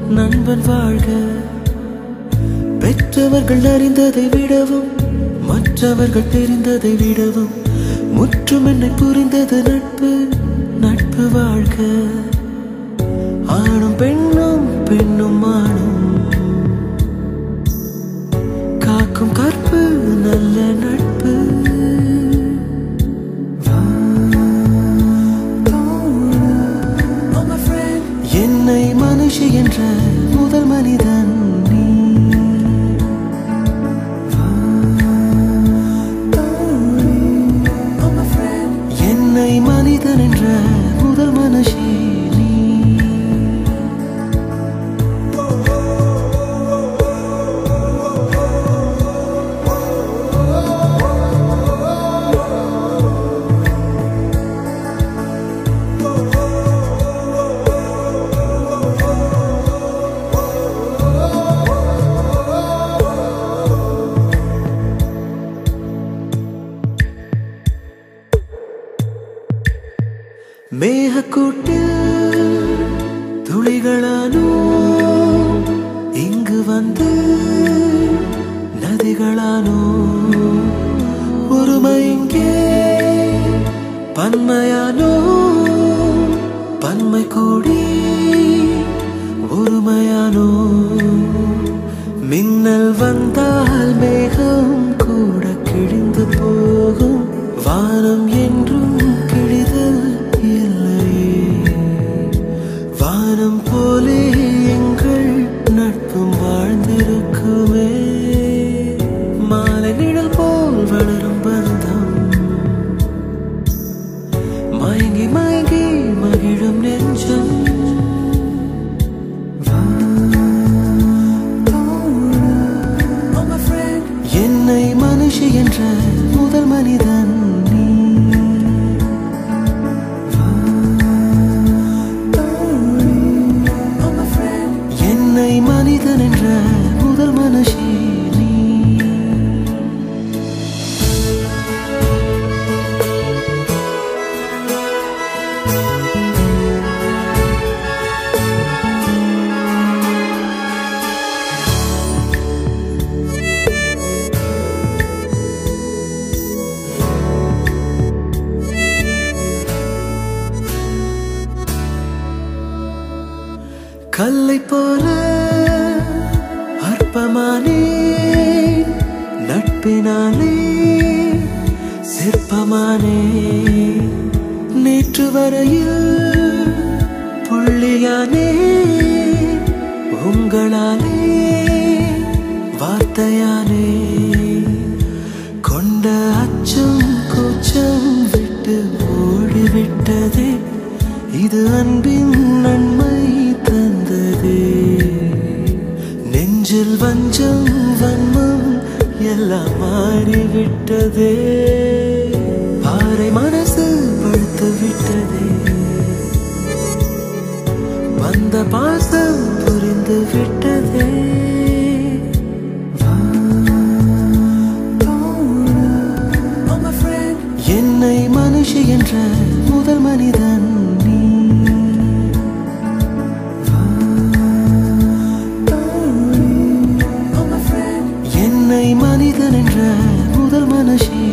நண்பன் வாழ்க பெற்றவர்கள் அறிந்ததை விடவும் மற்றவர்கள் தெரிந்ததை விடவும் முற்றும் என்னை புரிந்தது நட்பு நட்பு வாழ்க ஆணும் பெண்ணும் பெண்ணும் ஆணும் காக்கும் கற்பு நல்ல நட்பு என்னை மனுஷி என்ற முதல் மனிதன் நீ என்னை மனிதன் என்ற முதல் மனுஷி நீ மேகக்கூட்டில் துளிகளானோ இங்கு வந்து நதிகளானோ ஒருமை இங்கே பன்மையானோ பன்மை கூடி ஒருமையானோ மின்னல் வந்தால் மேகம் கூட கிழிந்து போகும் வானம் என்றும் கிழிதல் இல்லையே வானம் போலே எங்கள் நட்பும் வாழ்ந்திருக்குமே மாலை நிழல் போல் வளரும் பந்தம் மயங்கி மயங்கி மகிழும் நெஞ்சம் என்னை மனுஷி என்ற முதல் மனிதன் நீ என்னை மனிதன் என்ற முதல் மனுஷி நீ கல்லை போல அற்பமானே நட்பினாலே சிற்பமானே நேற்று வரையில் புள்ளியானே உங்களாலே வார்த்தையானே கொண்ட அச்சம் கூச்சம் விட்டு ஓடிவிட்டதே இது அன்பின் நன்மை தந்ததே நெஞ்சில் வஞ்சம் வன்மம் எல்லாம் மாறிவிட்டதே பாறை மனசு படுத்து விட்டதே வந்த பாசம் புரிந்து விட்டதே என்னை மனுஷி என்ற முதல் மனிதன் நீ என்னை மனிதன் என்ற முதல் மனுஷி